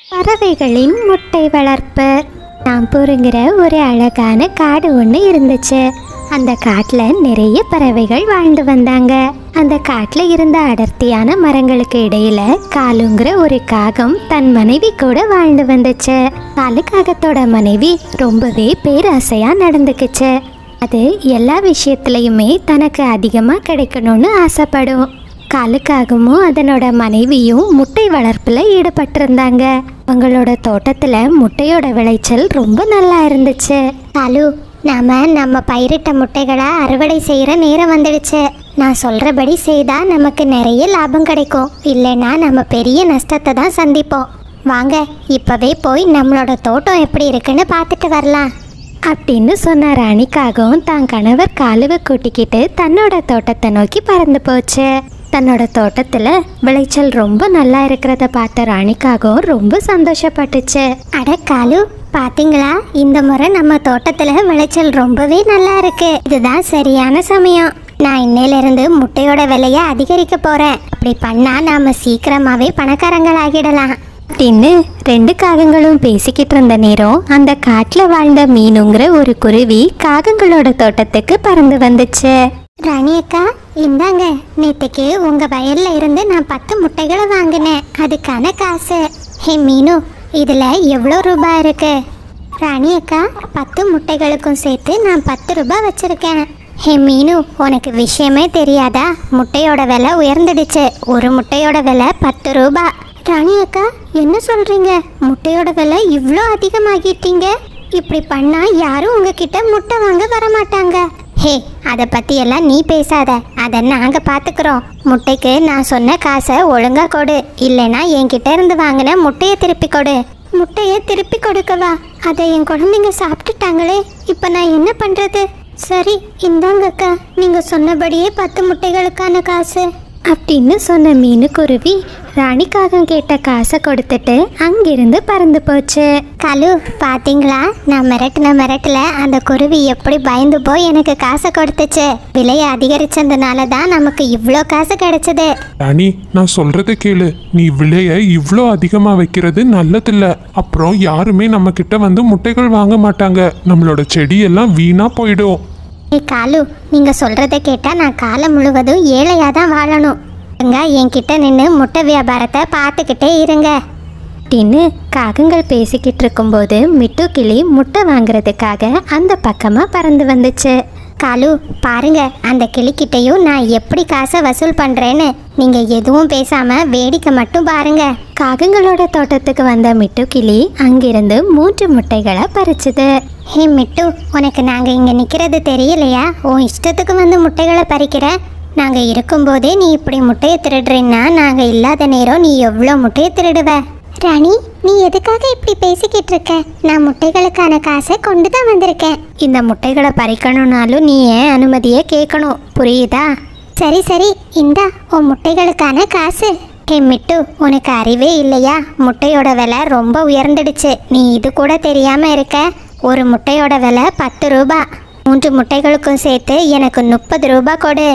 பறவைகளின் முட்டை வளர்ப்பு நாம்பூருங்கிற ஒரு அழகான காடு ஒன்று இருந்துச்சு அந்த காட்டில் நிறைய பறவைகள் வாழ்ந்து வந்தாங்க அந்த காட்டில் இருந்த அடர்த்தியான மரங்களுக்கு இடையில காலுங்கிற ஒரு காகம் தன் மனைவி கூட வாழ்ந்து வந்துச்சு காலு காகத்தோட மனைவி ரொம்பவே பேராசையா நடந்துக்குச்சு அது எல்லா விஷயத்துலையுமே தனக்கு அதிகமாக கிடைக்கணும்னு ஆசைப்படும் காலுக்காகவும் அதனோட மனைவியும் முட்டை வளர்ப்பில் ஈடுபட்டிருந்தாங்க அவங்களோட தோட்டத்தில் முட்டையோட விளைச்சல் ரொம்ப நல்லா இருந்துச்சு காலு நாம நம்ம பயிரிட்ட முட்டைகளை அறுவடை செய்கிற நேரம் வந்துடுச்சு நான் சொல்கிறபடி செய்தால் நமக்கு நிறைய லாபம் கிடைக்கும் இல்லைன்னா நம்ம பெரிய நஷ்டத்தை தான் சந்திப்போம் வாங்க இப்போவே போய் நம்மளோட தோட்டம் எப்படி இருக்குன்னு பார்த்துட்டு வரலாம் அப்படின்னு சொன்ன ராணிக்காகவும் தான் கணவர் காலுவை கூட்டிக்கிட்டு தன்னோட தோட்டத்தை நோக்கி பறந்து போச்சு தன்னோட தோட்டத்தில் விளைச்சல் ரொம்ப நல்லா இருக்கிறத பார்த்த ராணிக்காகவும் ரொம்ப சந்தோஷப்பட்டுச்சு அட காலு பாத்தீங்களா இந்த முறை நம்ம தோட்டத்தில் விளைச்சல் ரொம்பவே நல்லா இருக்கு இதுதான் சரியான சமயம் நான் இன்னையில இருந்து முட்டையோட விலையை அதிகரிக்க போறேன் அப்படி பண்ணா நாம சீக்கிரமாவே பணக்காரங்கள் ஆகிடலாம் அப்படின்னு ரெண்டு காகங்களும் பேசிக்கிட்டு இருந்த நேரம் அந்த காட்டில் வாழ்ந்த மீனுங்கிற ஒரு குருவி காகங்களோட தோட்டத்துக்கு பறந்து வந்துச்சு ராணி அக்கா இந்தாங்க நேற்றுக்கு உங்க வயல்ல இருந்து நான் பத்து முட்டைகளை வாங்கினேன் அதுக்கான காசு ஹே மீனு இதுல எவ்வளோ ரூபாய் இருக்கு ராணி அக்கா பத்து முட்டைகளுக்கும் சேர்த்து நான் பத்து ரூபாய் வச்சிருக்கேன் ஹே மீனு உனக்கு விஷயமே தெரியாதா முட்டையோட விலை உயர்ந்துடுச்சு ஒரு முட்டையோட விலை பத்து ரூபாய் ராணி அக்கா என்ன சொல்றீங்க முட்டையோட விலை இவ்வளோ அதிகமாகிட்டீங்க இப்படி பண்ணா யாரும் உங்ககிட்ட முட்டை வாங்க வர மாட்டாங்க ஹே அதை பத்தி எல்லாம் நீ பேசாத அதை நாங்க பாத்துக்கிறோம் முட்டைக்கு நான் சொன்ன காசை ஒழுங்கா கொடு இல்லைன்னா என்கிட்ட இருந்து வாங்கின முட்டையை திருப்பி கொடு முட்டையை திருப்பி கொடுக்கவா அதை என் குழந்தைங்க சாப்பிட்டுட்டாங்களே இப்போ நான் என்ன பண்றது சரி இந்தாங்க அக்கா நீங்க சொன்னபடியே பத்து முட்டைகளுக்கான காசு அப்படின்னு சொன்ன மீனுக்குருவி ராணிக்காகம் கேட்ட காசை கொடுத்துட்டு அங்கிருந்து பறந்து போச்சு கலு பாத்தீங்களா நான் மிரட்டின மிரட்டல அந்த குருவி எப்படி பயந்து போய் எனக்கு காசை கொடுத்துச்சு விலையை அதிகரிச்சதுனால தான் நமக்கு இவ்வளோ காசு கிடைச்சது ராணி நான் சொல்றத கேளு நீ விலைய இவ்வளோ அதிகமா வைக்கிறது நல்லதில்ல அப்புறம் யாருமே நம்ம கிட்ட வந்து முட்டைகள் வாங்க மாட்டாங்க நம்மளோட செடியெல்லாம் வீணா போயிடும் ஏய் காலு நீங்க சொல்றத கேட்டா நான் காலம் முழுவதும் ஏழையா தான் வாழணும் எங்க என்கிட்ட நின்று முட்டை வியாபாரத்தை பார்த்துக்கிட்டே இருங்க அப்படின்னு காகங்கள் பேசிக்கிட்டு இருக்கும்போது மிட்டு கிளி முட்டை வாங்குறதுக்காக அந்த பக்கமா பறந்து வந்துச்சு காலு பாருங்க அந்த கிளிக்கிட்டையும் நான் எப்படி காசை வசூல் பண்றேன்னு நீங்க எதுவும் பேசாம வேடிக்கை மட்டும் பாருங்க காகங்களோட தோட்டத்துக்கு வந்த மிட்டு கிளி அங்கிருந்து மூன்று முட்டைகளை பறிச்சுது ஹே மிட்டு உனக்கு நாங்க இங்க நிக்கிறது தெரியலையா உன் இஷ்டத்துக்கு வந்து முட்டைகளை பறிக்கிற நாங்க இருக்கும்போதே நீ இப்படி முட்டையை திருடுறீன்னா நாங்க இல்லாத நேரம் நீ எவ்வளோ முட்டையை திருடுவ ராணி நீ எதுக்காக இப்படி பேசிக்கிட்டு இருக்க நான் முட்டைகளுக்கான காசை கொண்டு தான் வந்திருக்கேன் இந்த முட்டைகளை பறிக்கணும்னாலும் நீ ஏன் அனுமதியை கேட்கணும் புரியுதா சரி சரி இந்தா உன் முட்டைகளுக்கான காசு ஹே மிட்டு உனக்கு அறிவே இல்லையா முட்டையோட விலை ரொம்ப உயர்ந்துடுச்சு நீ இது கூட தெரியாம இருக்க ஒரு முட்டையோட விலை பத்து ரூபா மூன்று முட்டைகளுக்கும் சேர்த்து எனக்கு முப்பது ரூபா கொடு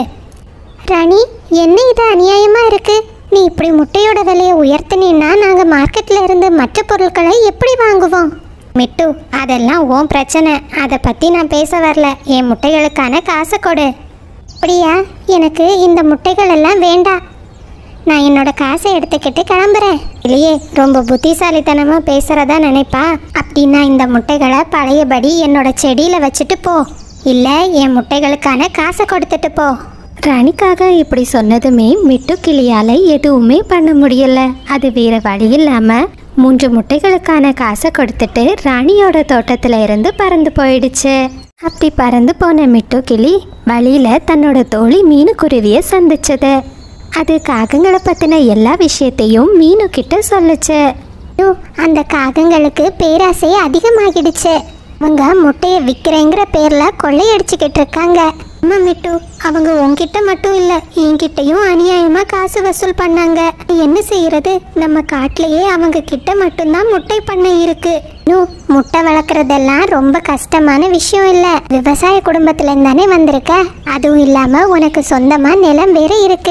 ராணி என்ன இது அநியாயமா இருக்கு நீ இப்படி முட்டையோட விலையை உயர்த்தினீன்னா நாங்க மார்க்கெட்ல இருந்து மற்ற பொருட்களை எப்படி வாங்குவோம் மிட்டு அதெல்லாம் உன் பிரச்சனை அதை பத்தி நான் பேச வரல என் முட்டைகளுக்கான காசை கொடு அப்படியா எனக்கு இந்த முட்டைகள் எல்லாம் வேண்டாம் நான் என்னோட காசை எடுத்துக்கிட்டு கிளம்புறேன் இல்லையே ரொம்ப புத்திசாலித்தனமா பேசுறதா நினைப்பா அப்படின்னா இந்த முட்டைகளை பழையபடி என்னோட செடியில வச்சுட்டு போ இல்ல என் முட்டைகளுக்கான காசை கொடுத்துட்டு போ ராணிக்காக இப்படி சொன்னதுமே மிட்டு கிளியால எதுவுமே பண்ண முடியல அது வேற வழி இல்லாம மூன்று முட்டைகளுக்கான காசை கொடுத்துட்டு ராணியோட தோட்டத்துல இருந்து பறந்து போயிடுச்சு அப்படி பறந்து போன மிட்டு கிளி வழியில தன்னோட தோழி மீனுக்குருவிய சந்திச்சது அது காகங்களை பத்தின எல்லா விஷயத்தையும் மீனு கிட்ட சொல்லுச்சு ஐயோ, அந்த காகங்களுக்கு பேராசை அதிகமாகிடுச்சு அவங்க முட்டையை விற்கிறேங்கிற பேர்ல கொள்ளையடிச்சுக்கிட்டு இருக்காங்க அம்மா மிட்டு அவங்க உன்கிட்ட மட்டும் இல்ல என்கிட்டயும் அநியாயமா காசு வசூல் பண்ணாங்க என்ன செய்யறது நம்ம காட்டிலேயே அவங்க கிட்ட மட்டும்தான் முட்டை பண்ணை இருக்கு இன்னும் முட்டை வளர்க்குறதெல்லாம் ரொம்ப கஷ்டமான விஷயம் இல்ல விவசாய குடும்பத்துல தானே வந்திருக்க அதுவும் இல்லாம உனக்கு சொந்தமா நிலம் வேற இருக்கு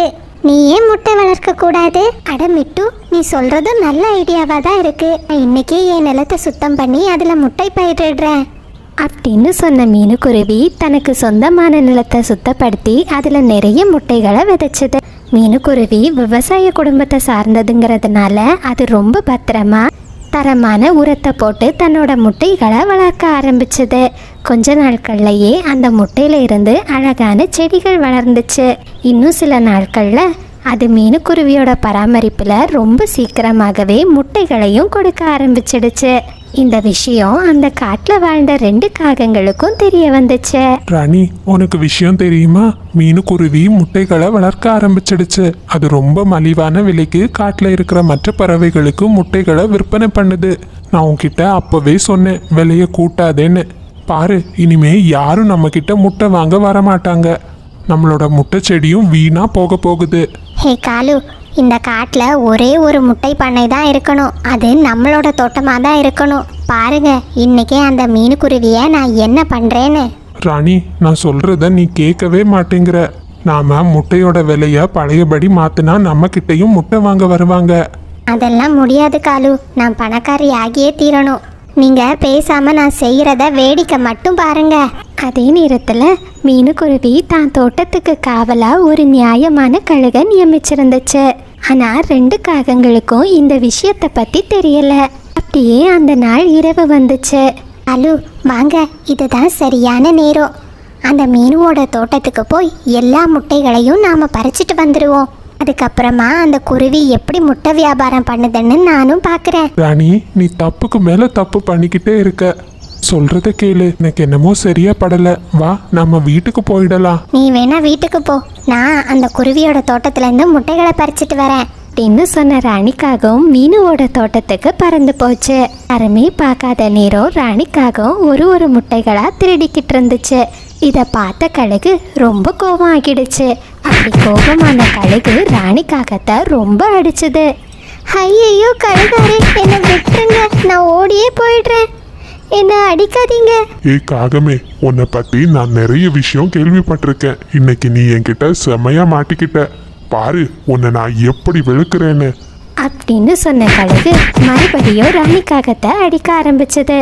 நீ ஏன் முட்டை வளர்க்க கூடாது அட மிட்டு நீ சொல்றதும் நல்ல ஐடியாவா தான் இருக்கு நான் இன்னைக்கே என் நிலத்தை சுத்தம் பண்ணி அதுல முட்டை பயிரிடுறேன் அப்படின்னு சொன்ன மீனுக்குருவி தனக்கு சொந்தமான நிலத்தை சுத்தப்படுத்தி அதில் நிறைய முட்டைகளை விதைச்சது மீனுக்குருவி விவசாய குடும்பத்தை சார்ந்ததுங்கிறதுனால அது ரொம்ப பத்திரமா தரமான உரத்தை போட்டு தன்னோட முட்டைகளை வளர்க்க ஆரம்பிச்சது கொஞ்ச நாட்கள்லயே அந்த முட்டையில இருந்து அழகான செடிகள் வளர்ந்துச்சு இன்னும் சில நாட்கள்ல அது மீனுக்குருவியோட பராமரிப்புல ரொம்ப சீக்கிரமாகவே முட்டைகளையும் கொடுக்க ஆரம்பிச்சிடுச்சு இந்த விஷயம் அந்த காட்டுல வாழ்ந்த ரெண்டு காகங்களுக்கும் தெரிய வந்துச்சு ராணி உனக்கு விஷயம் தெரியுமா மீனுக்குருவி முட்டைகளை வளர்க்க ஆரம்பிச்சிடுச்சு அது ரொம்ப மலிவான விலைக்கு காட்டில் இருக்கிற மற்ற பறவைகளுக்கு முட்டைகளை விற்பனை பண்ணுது நான் உன்கிட்ட அப்பவே சொன்னேன் விலையை கூட்டாதேன்னு பாரு இனிமே யாரும் நம்ம கிட்ட முட்டை வாங்க வர மாட்டாங்க நம்மளோட முட்டை செடியும் வீணா போக போகுது ஹே காலு இந்த காட்டில் ஒரே ஒரு முட்டை பண்ணை தான் இருக்கணும் அது நம்மளோட தோட்டமாக தான் இருக்கணும் பாருங்க இன்னைக்கே அந்த மீனுக்குருவியை நான் என்ன பண்ணுறேன்னு ராணி நான் சொல்றத நீ கேட்கவே மாட்டேங்கிற நாம முட்டையோட விலைய பழையபடி மாத்தினா நம்ம கிட்டயும் முட்டை வாங்க வருவாங்க அதெல்லாம் முடியாது காலு நான் பணக்காரி ஆகியே தீரணும் நீங்க பேசாம நான் செய்யறத வேடிக்கை மட்டும் பாருங்க அதே நேரத்துல மீனுக்குருவி தான் தோட்டத்துக்கு காவலா ஒரு நியாயமான கழுக நியமிச்சிருந்துச்சு ஆனா ரெண்டு காகங்களுக்கும் இந்த விஷயத்தை பத்தி தெரியல அப்படியே அந்த நாள் இரவு வந்துச்சு அலு வாங்க இதுதான் சரியான நேரம் அந்த மீனுவோட தோட்டத்துக்கு போய் எல்லா முட்டைகளையும் நாம பறிச்சிட்டு வந்துடுவோம் அதுக்கப்புறமா அந்த குருவி எப்படி முட்டை வியாபாரம் பண்ணுதுன்னு நானும் பார்க்குறேன் ராணி நீ தப்புக்கு மேல தப்பு பண்ணிக்கிட்டே இருக்க சொல்றத கேளு எனக்கு என்னமோ சரியா படல வா நம்ம வீட்டுக்கு போயிடலாம் நீ வேணா வீட்டுக்கு போ நான் அந்த குருவியோட தோட்டத்துல இருந்து முட்டைகளை பறிச்சிட்டு வரேன் அப்படின்னு சொன்ன ராணிக்காகவும் மீனுவோட தோட்டத்துக்கு பறந்து போச்சு யாருமே பார்க்காத நேரம் ராணிக்காகவும் ஒரு ஒரு முட்டைகளா திருடிக்கிட்டு இருந்துச்சு இதை பார்த்த கழுகு ரொம்ப கோபம் ஆகிடுச்சு அப்படி கோபமான கழுகு ராணிக்காகத்தை ரொம்ப அடிச்சுது ஐயையோ கழுகாரே என்னை விட்டுருங்க நான் ஓடியே போயிடுறேன் என்னை அடிக்காதீங்க ஏய் காகமே உன்னை பத்தி நான் நிறைய விஷயம் கேள்விப்பட்டிருக்கேன் இன்னைக்கு நீ என்கிட்ட செமையா மாட்டிக்கிட்ட பாரு உன்னை நான் எப்படி வெளுக்கிறேன்னு அப்படின்னு சொன்ன கழுகு மறுபடியும் ராணிக்காகத்தை அடிக்க ஆரம்பிச்சது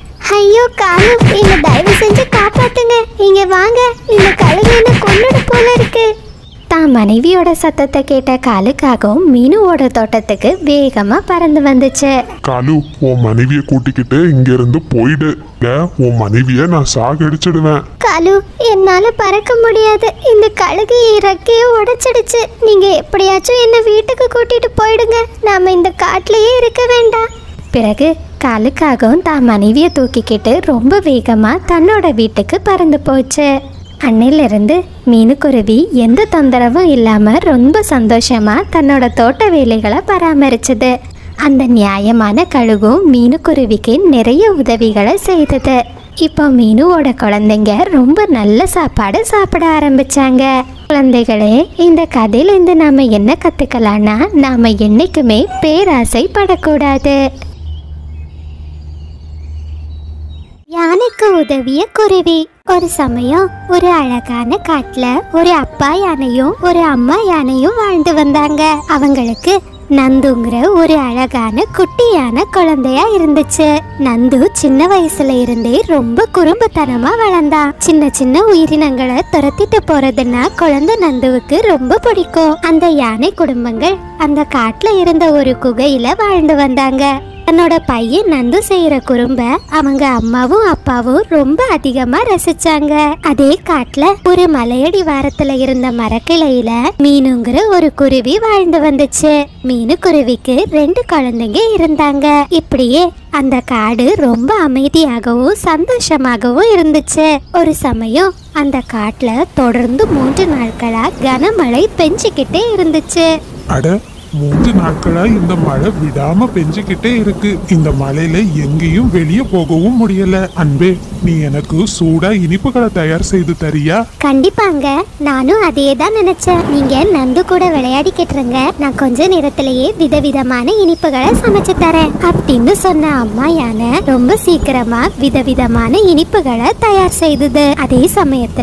ஐயோ காலு என்ன தயவு செஞ்சு காப்பாத்துங்க இங்க வாங்க இந்த கழுகு என்ன கொன்னுடு போல இருக்கு தான் மனைவியோட சத்தத்தை கேட்ட காலுக்காகவும் மீனுவோட தோட்டத்துக்கு வேகமா பறந்து வந்துச்சு காலு உன் மனைவியை கூட்டிக்கிட்டு இங்க இருந்து போயிடு இல்ல, உன் மனைவிய நான் சாகடிச்சிடுவேன் காலு என்னால பறக்க முடியாது இந்த கழுகு இறக்கையே உடைச்சிடுச்சு நீங்க எப்படியாச்சும் என்ன வீட்டுக்கு கூட்டிட்டு போயிடுங்க நாம இந்த காட்டிலேயே இருக்க வேண்டாம் பிறகு காலுக்காகவும் தான் மனைவியை தூக்கிக்கிட்டு ரொம்ப வேகமா தன்னோட வீட்டுக்கு பறந்து போச்சு அன்னையிலிருந்து மீனுக்குருவி எந்த தொந்தரவும் இல்லாம ரொம்ப சந்தோஷமா தன்னோட தோட்ட வேலைகளை பராமரிச்சது அந்த நியாயமான கழுகும் மீனுக்குருவிக்கு நிறைய உதவிகளை செய்தது இப்போ மீனுவோட குழந்தைங்க ரொம்ப நல்ல சாப்பாடு சாப்பிட ஆரம்பிச்சாங்க குழந்தைகளே இந்த கதையிலேருந்து நாம என்ன கத்துக்கலாம்னா நாம என்னைக்குமே பேராசை படக்கூடாது யானைக்கு உதவிய குருவி ஒரு சமயம் ஒரு அழகான காட்டுல ஒரு அப்பா யானையும் ஒரு அம்மா யானையும் வாழ்ந்து வந்தாங்க அவங்களுக்கு நந்துங்கிற ஒரு அழகான குட்டியான குழந்தையா இருந்துச்சு நந்து சின்ன வயசுல இருந்தே ரொம்ப குறும்புத்தனமா வளர்ந்தான் சின்ன சின்ன உயிரினங்களை துரத்திட்டு போறதுன்னா குழந்தை நந்துவுக்கு ரொம்ப பிடிக்கும் அந்த யானை குடும்பங்கள் அந்த காட்டுல இருந்த ஒரு குகையில வாழ்ந்து வந்தாங்க தன்னோட பையன் நந்து செய்யற குறும்ப அவங்க அம்மாவும் அப்பாவும் ரொம்ப அதிகமா ரசிச்சாங்க அதே காட்டுல ஒரு மலையடி வாரத்துல இருந்த மரக்கிளையில மீனுங்கிற ஒரு குருவி வாழ்ந்து வந்துச்சு மீனு குருவிக்கு ரெண்டு குழந்தைங்க இருந்தாங்க இப்படியே அந்த காடு ரொம்ப அமைதியாகவும் சந்தோஷமாகவும் இருந்துச்சு ஒரு சமயம் அந்த காட்டுல தொடர்ந்து மூன்று நாட்களா கனமழை பெஞ்சுக்கிட்டே இருந்துச்சு அட மூன்று நாட்களா இந்த மழை விடாம பெஞ்சுக்கிட்டே இருக்கு இந்த மழையில எங்கேயும் வெளியே போகவும் முடியல அன்பே நீ எனக்கு சூடா இனிப்புகளை தயார் செய்து தரியா கண்டிப்பாங்க நானும் அதே தான் நினைச்சேன் நீங்க நந்து கூட விளையாடிக்கிட்டு இருங்க நான் கொஞ்ச நேரத்திலேயே விதவிதமான இனிப்புகளை சமைச்சு தரேன் அப்படின்னு சொன்ன அம்மா யானை ரொம்ப சீக்கிரமா விதவிதமான இனிப்புகளை தயார் செய்தது அதே சமயத்துல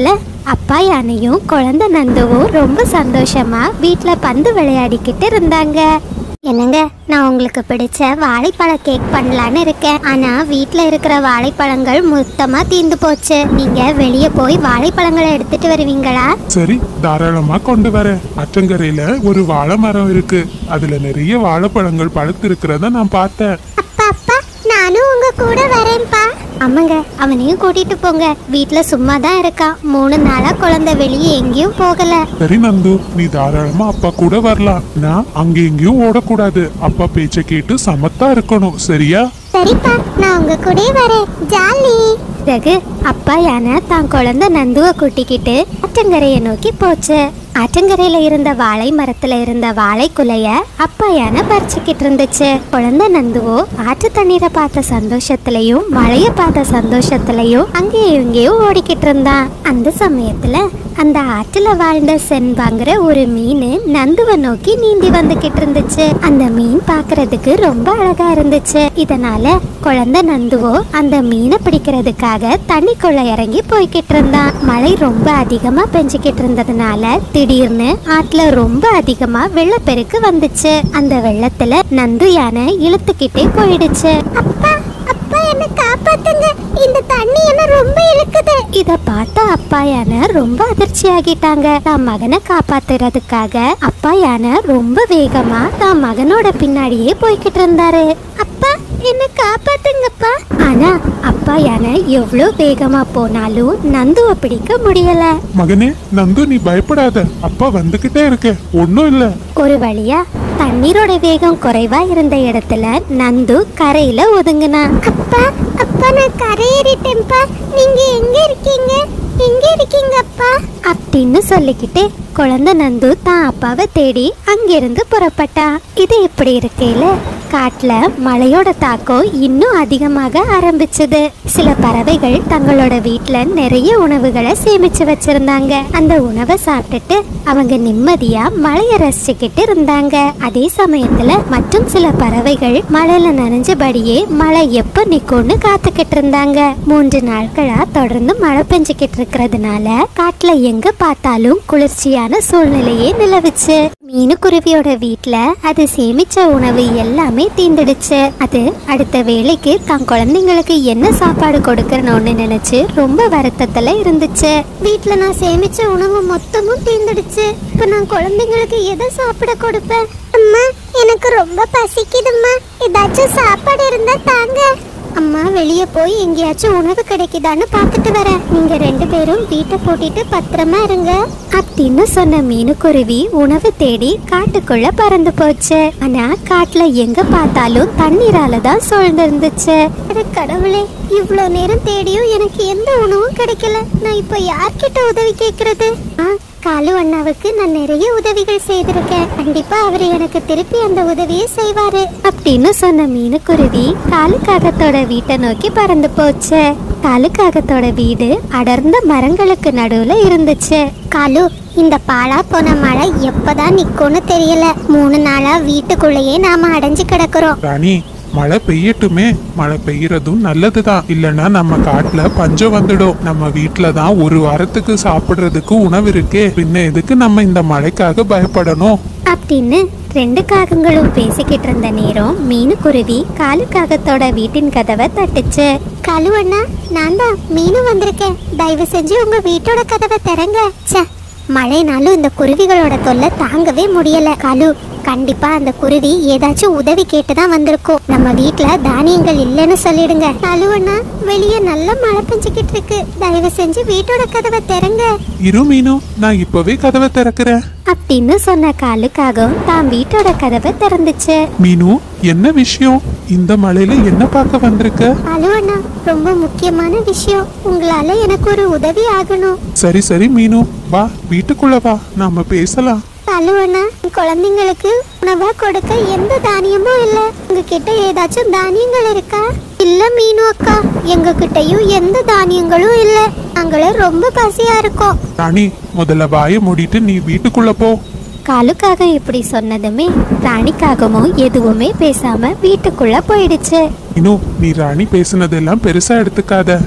அப்பா யானையும் குழந்தை நந்துவும் ரொம்ப சந்தோஷமா வீட்ல பந்து விளையாடிக்கிட்டு இருந்தாங்க என்னங்க நான் உங்களுக்கு பிடிச்ச வாழைப்பழ கேக் பண்ணலான்னு இருக்கேன் ஆனா வீட்ல இருக்கிற வாழைப்பழங்கள் மொத்தமா தீந்து போச்சு நீங்க வெளியே போய் வாழைப்பழங்களை எடுத்துட்டு வருவீங்களா சரி தாராளமா கொண்டு வரேன் அச்சங்கரையில ஒரு வாழை மரம் இருக்கு அதுல நிறைய வாழைப்பழங்கள் பழுத்து இருக்கிறத நான் பார்த்தேன் அப்பா அப்பா நானும் உங்க கூட வரேன்ப்பா ஆமாங்க அவனையும் கூட்டிட்டு போங்க வீட்ல சும்மா தான் இருக்கான் மூணு நாளா குழந்தை வெளியே எங்கேயும் போகல சரி நந்து நீ தாராளமா அப்பா கூட வரலாம் நான் அங்க எங்கேயும் ஓடக்கூடாது அப்பா பேச்ச கேட்டு சமத்தா இருக்கணும் சரியா சரிப்பா நான் உங்க கூட வரேன் ஜாலி பிறகு அப்பா யானை தான் குழந்தை நந்துவை கூட்டிக்கிட்டு ஆற்றங்கரையை நோக்கி போச்சு ஆற்றங்கரையில இருந்த வாழை மரத்துல இருந்த வாழை குலைய அப்பா யானை பறிச்சுக்கிட்டு இருந்துச்சு குழந்தை நந்துவோ ஆற்று தண்ணீரை பார்த்த சந்தோஷத்திலையும் மழைய பார்த்த சந்தோஷத்திலையும் அங்கேயும் இங்கேயும் ஓடிக்கிட்டு இருந்தான் அந்த சமயத்துல அந்த ஆற்றுல வாழ்ந்த சென்பாங்கிற ஒரு மீன் நந்துவை நோக்கி நீந்தி வந்துகிட்டு இருந்துச்சு அந்த மீன் பார்க்கிறதுக்கு ரொம்ப அழகா இருந்துச்சு இதனால குழந்தை நந்துவோ அந்த மீனை பிடிக்கிறதுக்காக தண்ணிக்குள்ள இறங்கி போய்கிட்டு இருந்தான் மழை ரொம்ப அதிகமா பெஞ்சுக்கிட்டு இருந்ததுனால திடீர்னு ஆற்றுல ரொம்ப அதிகமா வெள்ளப்பெருக்கு வந்துச்சு அந்த வெள்ளத்துல நந்து யானை இழுத்துக்கிட்டே போயிடுச்சு அப்பா அப்பா என்ன காப்பாத்துங்க இந்த தண்ணி என்ன ரொம்ப இழுக்குது இத பார்த்த அப்பா யானை ரொம்ப அதிர்ச்சி ஆகிட்டாங்க தான் மகனை காப்பாத்துறதுக்காக அப்பா யானை ரொம்ப வேகமா தான் மகனோட பின்னாடியே போய்கிட்டு இருந்தாரு அப்பா என்ன காப்பாத்துங்கப்பா ஆனா அப்பா யானை எவ்வளவு வேகமா போனாலும் நந்துவை பிடிக்க முடியல மகனே நந்து நீ பயப்படாத அப்பா வந்துகிட்டே இருக்க ஒன்னும் இல்ல ஒரு வழியா தண்ணீரோட வேகம் குறைவா இருந்த இடத்துல நந்து கரையில ஒதுங்குனா அப்பா அப்பா நான் கரையேறிட்டேன்ப்பா நீங்க எங்க இருக்கீங்க எங்க இருக்கீங்க அப்பா அப்படின்னு சொல்லிக்கிட்டு குழந்தை நந்து தான் அப்பாவை தேடி அங்கிருந்து புறப்பட்டா இது இப்படி இருக்கையில காட்டுல மழையோட தாக்கம் இன்னும் அதிகமாக ஆரம்பிச்சது சில பறவைகள் தங்களோட வீட்ல நிறைய உணவுகளை சேமிச்சு வச்சிருந்தாங்க அந்த உணவை சாப்பிட்டுட்டு அவங்க நிம்மதியா மழைய ரசிச்சுக்கிட்டு இருந்தாங்க அதே சமயத்துல மற்றும் சில பறவைகள் மழையில நனைஞ்சபடியே மழை எப்ப நிக்கும்னு காத்துக்கிட்டு இருந்தாங்க மூன்று நாட்களா தொடர்ந்து மழை பெஞ்சுக்கிட்டு இருக்கிறதுனால காட்டுல எங்க பார்த்தாலும் குளிர்ச்சியான சூழ்நிலையே நிலவுச்சு மீனுக்குருவியோட வீட்ல அது சேமிச்ச உணவு எல்லாமே தீந்துடுச்சு அது அடுத்த வேலைக்கு தன் குழந்தைங்களுக்கு என்ன சாப்பாடு கொடுக்கணும்னு நினைச்சு ரொம்ப வருத்தத்துல இருந்துச்சு வீட்ல நான் சேமிச்ச உணவு மொத்தமும் தீந்துடுச்சு இப்ப நான் குழந்தைங்களுக்கு எதை சாப்பிட கொடுப்பேன் அம்மா எனக்கு ரொம்ப பசிக்குதும்மா ஏதாச்சும் சாப்பாடு இருந்தா தாங்க அம்மா வெளியே போய் எங்கேயாச்சும் உணவு கிடைக்குதான்னு பார்த்துட்டு வரேன் நீங்க ரெண்டு பேரும் வீட்டை போட்டிட்டு பத்திரமா இருங்க அப்படின்னு சொன்ன மீனுக்குருவி உணவு தேடி காட்டுக்குள்ள பறந்து போச்சு ஆனா காட்டுல எங்க பார்த்தாலும் தண்ணீரால தான் சூழ்ந்திருந்துச்சு அட கடவுளே இவ்வளோ நேரம் தேடியும் எனக்கு எந்த உணவும் கிடைக்கல நான் இப்போ யார்கிட்ட உதவி கேட்கறது ஆ காலு அண்ணாவுக்கு நான் நிறைய உதவிகள் செய்திருக்கேன் கண்டிப்பா அவர் எனக்கு திருப்பி அந்த உதவியை செய்வாரு அப்படின்னு சொன்ன மீனுக்குருவி காலுக்காகத்தோட வீட்டை நோக்கி பறந்து போச்சு காலுக்காகத்தோட வீடு அடர்ந்த மரங்களுக்கு நடுவுல இருந்துச்சு காலு இந்த பாலா போன மழை எப்பதான் நிக்கும்னு தெரியல மூணு நாளா வீட்டுக்குள்ளேயே நாம அடைஞ்சு கிடக்குறோம் ராணி மழை பெய்யட்டுமே மழை பெய்யறதும் நல்லதுதான் இல்லைன்னா நம்ம காட்டுல பஞ்சம் வந்துடும் நம்ம வீட்டுல தான் ஒரு வாரத்துக்கு சாப்பிடுறதுக்கு உணவு இருக்கே பின்ன எதுக்கு நம்ம இந்த மழைக்காக பயப்படணும் அப்படின்னு ரெண்டு காகங்களும் பேசிக்கிட்டு இருந்த நேரம் மீனுக்குருவி காலு காகத்தோட வீட்டின் கதவை தட்டுச்சு காலு அண்ணா நான் தான் மீனு வந்திருக்கேன் தயவு செஞ்சு உங்க வீட்டோட கதவை திறங்க ச்சே மழைனாலும் இந்த குருவிகளோட தொல்லை தாங்கவே முடியல காலு கண்டிப்பா அந்த குருவி ஏதாச்சும் உதவி கேட்டு தான் வந்திருக்கும் நம்ம வீட்ல தானியங்கள் இல்லைன்னு சொல்லிடுங்க காலு அண்ணா வெளியே நல்ல மழை பெஞ்சுக்கிட்டு இருக்கு தயவு செஞ்சு வீட்டோட கதவை திறங்க இரு மீனு நான் இப்பவே கதவை திறக்கிறேன் அப்படின்னு சொன்ன காலுக்காகவும் தான் வீட்டோட கதவை திறந்துச்சு மீனு என்ன விஷயம் இந்த மழையில என்ன பார்க்க வந்திருக்க ஹலோ அண்ணா ரொம்ப முக்கியமான விஷயம் உங்களால எனக்கு ஒரு உதவி ஆகணும் சரி சரி மீனு வா வீட்டுக்குள்ள வா நாம பேசலாம் ஹலோ அண்ணா குழந்தைங்களுக்கு உணவா கொடுக்க எந்த தானியமும் இல்ல உங்ககிட்ட ஏதாச்சும் தானியங்கள் இருக்கா இல்ல மீனு அக்கா எங்க கிட்டயும் எந்த தானியங்களும் இல்ல நாங்களும் ரொம்ப பசியா இருக்கோம் ராணி முதல்ல வாயை மூடிட்டு நீ வீட்டுக்குள்ள போ காலுக்காக இப்படி சொன்னதுமே ராணிக்காகவும் எதுவுமே பேசாம வீட்டுக்குள்ள போயிடுச்சு மீனு நீ ராணி பேசுனதெல்லாம் பெருசா எடுத்துக்காத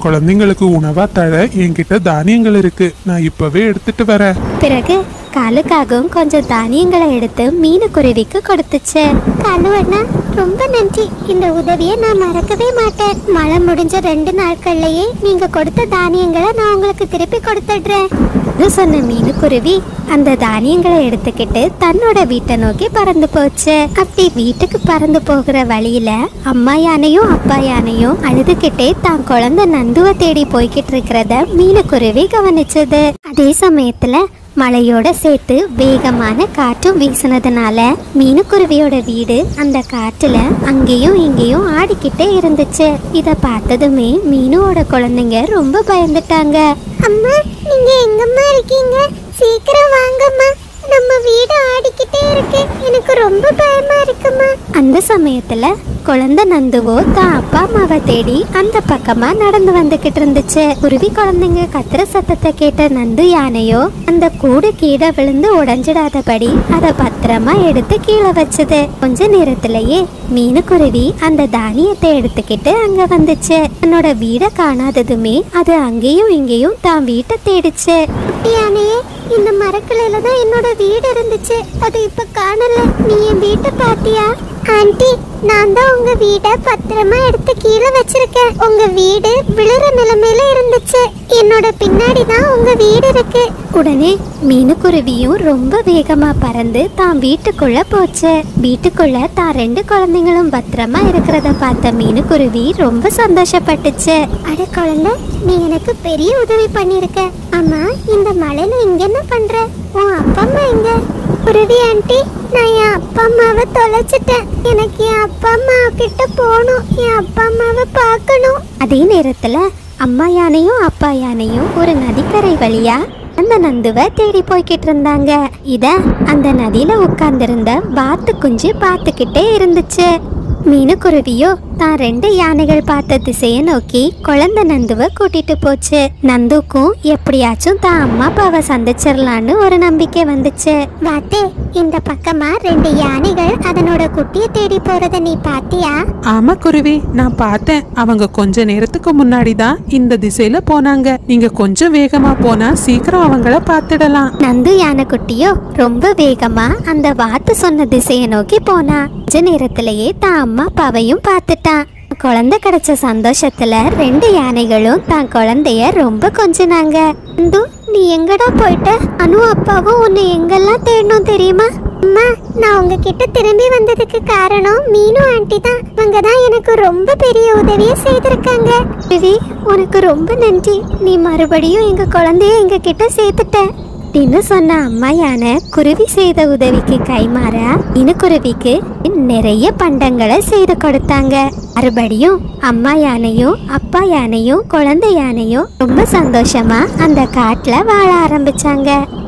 குழந்தைங்களுக்கு உணவா தர என்கிட்ட தானியங்கள் இருக்கு நான் இப்பவே எடுத்துட்டு வரேன் பிறகு காலுக்காகவும் கொஞ்சம் தானியங்களை எடுத்து மீனுக்குருவிக்கு கொடுத்துச்சு காலுவண்ணா ரொம்ப நன்றி இந்த உதவியை நான் மறக்கவே மாட்டேன் மழை முடிஞ்ச ரெண்டு நாட்கள்லயே நீங்க கொடுத்த தானியங்களை நான் உங்களுக்கு திருப்பி கொடுத்துடுறேன் இது சொன்ன மீனுக்குருவி அந்த தானியங்களை எடுத்துக்கிட்டு தன்னோட வீட்டை நோக்கி பறந்து போச்சு அப்படி வீட்டுக்கு பறந்து போகிற வழியில அம்மா யானையும் அப்பா யானையும் அழுதுகிட்டே தான் குழந்தை நந்துவை தேடி போய்கிட்டு இருக்கிறத மீனுக்குருவி கவனிச்சது அதே சமயத்துல மழையோட சேர்த்து வேகமான காற்றும் வீசினதுனால மீனுக்குருவியோட வீடு அந்த காற்றுல அங்கேயும் இங்கேயும் ஆடிக்கிட்டே இருந்துச்சு இத பார்த்ததுமே மீனுவோட குழந்தைங்க ரொம்ப பயந்துட்டாங்க அம்மா நீங்க எங்கம்மா இருக்கீங்க சீக்கிரம் வாங்கம்மா நம்ம வீடு ஆடிக்கிட்டே இருக்கு எனக்கு ரொம்ப பயமா இருக்குமா அந்த சமயத்துல குழந்தை நந்துவோ தான் அப்பா அம்மாவை தேடி அந்த பக்கமா நடந்து வந்துகிட்டு இருந்துச்சு குருவி குழந்தைங்க கத்துற சத்தத்தை கேட்ட நந்து யானையோ அந்த கூடு கீழே விழுந்து உடைஞ்சிடாதபடி அதை பத்திரமா எடுத்து கீழே வச்சது கொஞ்ச நேரத்திலேயே மீனுக்குருவி அந்த தானியத்தை எடுத்துக்கிட்டு அங்க வந்துச்சு தன்னோட வீடை காணாததுமே அது அங்கேயும் இங்கேயும் தான் வீட்டை தேடிச்சு யானையே இந்த மரக்கிளையில தான் என்னோட வீடு இருந்துச்சு அது இப்ப காணல நீ என் வீட்டை பாத்தியா ஆண்டி நான் தான் உங்க வீடை பத்திரமா எடுத்து கீழே வச்சிருக்கேன் உங்க வீடு விழுற நிலைமையில இருந்துச்சு என்னோட பின்னாடி தான் உங்க வீடு இருக்கு உடனே மீனுக்குருவியும் ரொம்ப வேகமா பறந்து தான் வீட்டுக்குள்ள போச்சு வீட்டுக்குள்ள தான் ரெண்டு குழந்தைங்களும் பத்திரமா இருக்கிறத பார்த்த மீனுக்குருவி ரொம்ப சந்தோஷப்பட்டுச்சு அட குழந்தை நீ எனக்கு பெரிய உதவி பண்ணிருக்க ஆமா இந்த மழையில இங்க என்ன பண்ற உன் அப்பா அம்மா எங்க குருவி ஆண்டி நான் என் அப்பா அம்மாவை தொலைச்சிட்டேன் எனக்கு என் அப்பா அம்மா கிட்ட போகணும் என் அப்பா அம்மாவை பார்க்கணும் அதே நேரத்துல அம்மா யானையும் அப்பா யானையும் ஒரு நதிக்கரை வழியா அந்த நந்துவை தேடி போய்கிட்டு இருந்தாங்க இத அந்த நதியில உட்கார்ந்திருந்த வாத்து குஞ்சு பார்த்துக்கிட்டே இருந்துச்சு மீனுக்குருவியோ தான் ரெண்டு யானைகள் பார்த்த திசையை நோக்கி குழந்தை நந்துவை கூட்டிட்டு போச்சு நந்துக்கும் எப்படியாச்சும் தான் அம்மா அப்பாவை சந்திச்சிடலான்னு ஒரு நம்பிக்கை வந்துச்சு வாத்தே இந்த பக்கமா ரெண்டு யானைகள் அதனோட குட்டியை தேடி போறத நீ பாத்தியா ஆமா குருவி நான் பார்த்தேன் அவங்க கொஞ்ச நேரத்துக்கு முன்னாடி தான் இந்த திசையில போனாங்க நீங்க கொஞ்சம் வேகமா போனா சீக்கிரம் அவங்கள பார்த்துடலாம் நந்து யானைக்குட்டியோ ரொம்ப வேகமா அந்த வாத்து சொன்ன திசையை நோக்கி போனா கொஞ்ச நேரத்திலேயே தான் அம்மா அப்பாவையும் பார்த்துட்டான் குழந்தை கிடைச்ச சந்தோஷத்துல ரெண்டு யானைகளும் தான் குழந்தைய ரொம்ப கொஞ்சினாங்க நந்து நீ எங்கடா போயிட்ட அனு அப்பாவும் உன்னை எங்கெல்லாம் தேடணும் தெரியுமா அம்மா நான் உங்ககிட்ட திரும்பி வந்ததுக்கு காரணம் மீனு ஆண்டி தான் அவங்க தான் எனக்கு ரொம்ப பெரிய உதவியை செய்திருக்காங்க ரவி உனக்கு ரொம்ப நன்றி நீ மறுபடியும் எங்க குழந்தைய எங்க கிட்ட சேர்த்துட்ட அப்படின்னு சொன்ன அம்மா யானை குருவி செய்த உதவிக்கு கைமாறா இனுக்குருவிக்கு நிறைய பண்டங்களை செய்து கொடுத்தாங்க மறுபடியும் அம்மா யானையும் அப்பா யானையும் குழந்தை யானையும் ரொம்ப சந்தோஷமா அந்த காட்டுல வாழ ஆரம்பிச்சாங்க